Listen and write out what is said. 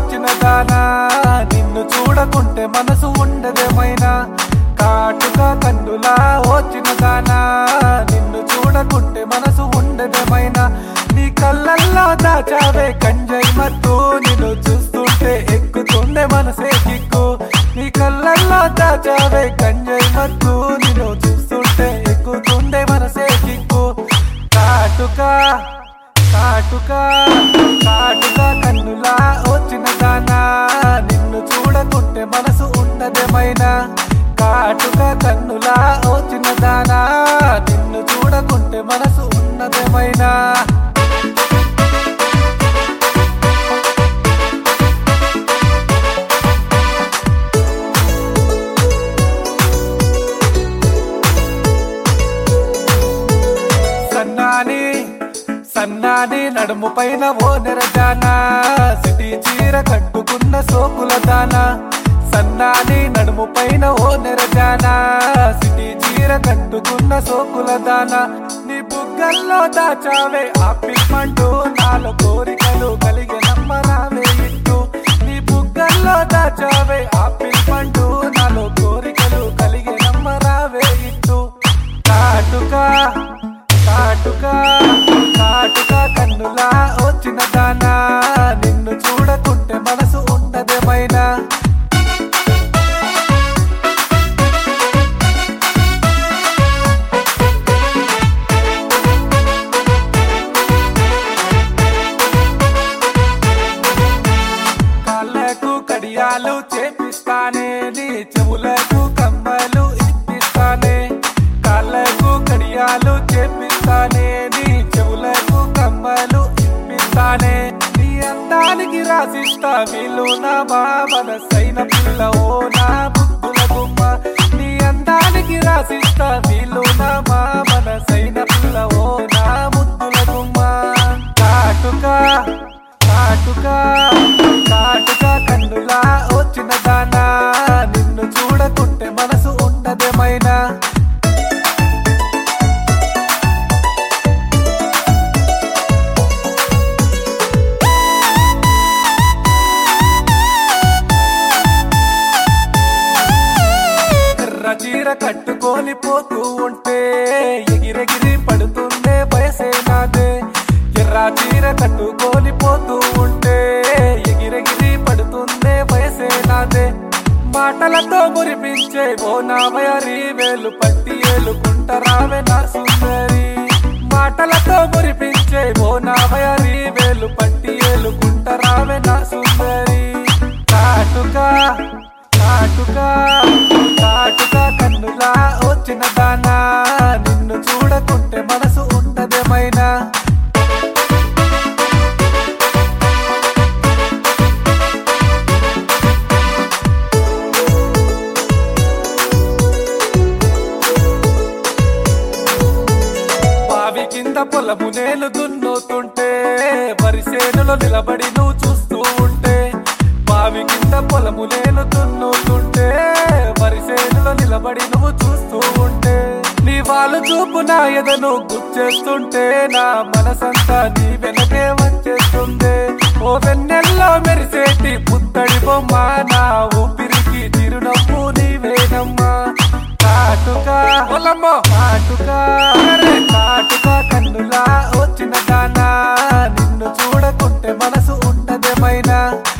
వచ్చిన దానా నిన్ను చూడకుంటే మనసు ఉండదేమైనా కాటుగా కన్నులా వచ్చిన దానా నిన్ను చూడకుంటే మనసు ఉండదేమైనా నీ కళ్ళల్లో దాచావే కంజై మత్తు నిన్ను చూస్తుంటే ఎక్కుతుండే మనసే కిక్కు నీ కళ్ళల్లో దాచావే కంజై మత్తు నిన్ను చూస్తుంటే ఎక్కుతుండే మనసే కిక్కు కాటుకా కాటుకా కాటుకా కన్నులా వచ్చిన దానా నిన్ను చూడకుంటే మనసు ఉండదేమైనా కాటుకా కన్నులా వచ్చిన దానా నిన్ను చూడకుంటే మనసు ఉన్నదేమైనా సన్నాని సన్నాని నడుము పైన ఓ నెరజానా సిటీ చీర కట్టుకున్న సోకుల దానా సన్నాని నడుము పైన ఓ నెరజానా సిటీ చీర కట్టుకున్న సోకుల దానా నీ బుగ్గల్లో దాచావే ఆపిల్మంటూ నాలో కోరికలు కలిగే నమ్మరావే ఇట్టు నీ బుగ్గల్లో దాచావే ఆపిల్మంటూ నాలో కోరికలు కలిగే నమ్మరావే ఇట్టు కాటుకా కాటుకా కాటుకా కన్నులా వచ్చిన దానా నిన్ను చూడకుంటే మనసు ఉండదేమైనా కాళ్ళకు కడియాలు చేపిస్తానే నీ చెవులకు కమ్మలు ఇప్పిస్తానే కాళ్ళకు కడియాలు చేపిస్తానే నీ చెవులకు కమ్మలు ఇప్పిస్తానే నీ అందానికి రాసిస్తా వీలు నా మా మనసైన పిల్ల ఓ నా బుద్ధుల గుమ్మ నీ అందానికి రాసిస్తా వీలు నా మా మనసైన పిల్ల ఓ నా ముద్దుల గుమ్మ కాటుకా కాటుకా కాటుకా కన్నులా వచ్చిన దానా నిన్ను చూడకుంటే మనసు ఉండదేమైనా ఎర్ర చీర కట్టుకొని పోతూ ఉంటే ఎగిరెగిరి పడుతుందే వయసే నాదే ఎర్ర చీర కట్టుకొని పోతూ ఉంటే ఎగిరెగిరి పడుతుందే వయసే నాదే మాటలతో మురిపించే ఓ నామయరి వేలు పట్టి ఏలుకుంటరావే నా సుందరి మాటలతో మురిపించే ఓ నామయరి వేలు పట్టి ఏలుకుంటరావే నా సుందరి కాటుకా కాటుకా కాటుకా కన్నులా వచ్చిన దానా నిన్ను చూడకుంటే మనసు ఉండదేమైనా బావి కింద పొలము నేను దున్నుతుంటే వరిసేనులో నిలబడి నువ్వు చూస్తూ ఉంటే బావి కింద పొలము నేను దున్నుతుంటే వరిసేనులో నిలబడి నువ్వు చూస్తూ ఉంటే నీ వాళ్ళు చూపు నా ఎదను గుచ్చేస్తుంటే నా మనసంతా నీ వెనకే వచ్చేస్తుంది ఓ వెన్నెల్లో మెరిసేటి పుత్తడి బొమ్మ నా ఊపిరికి చిరునవ్వు నీవేనమ్మా కాటుకా పొలమ్మో కాటుకా అరే కాటుకా కన్నులా వచ్చిన దానా నిన్ను చూడకుంటే మనసు ఉండదేమైనా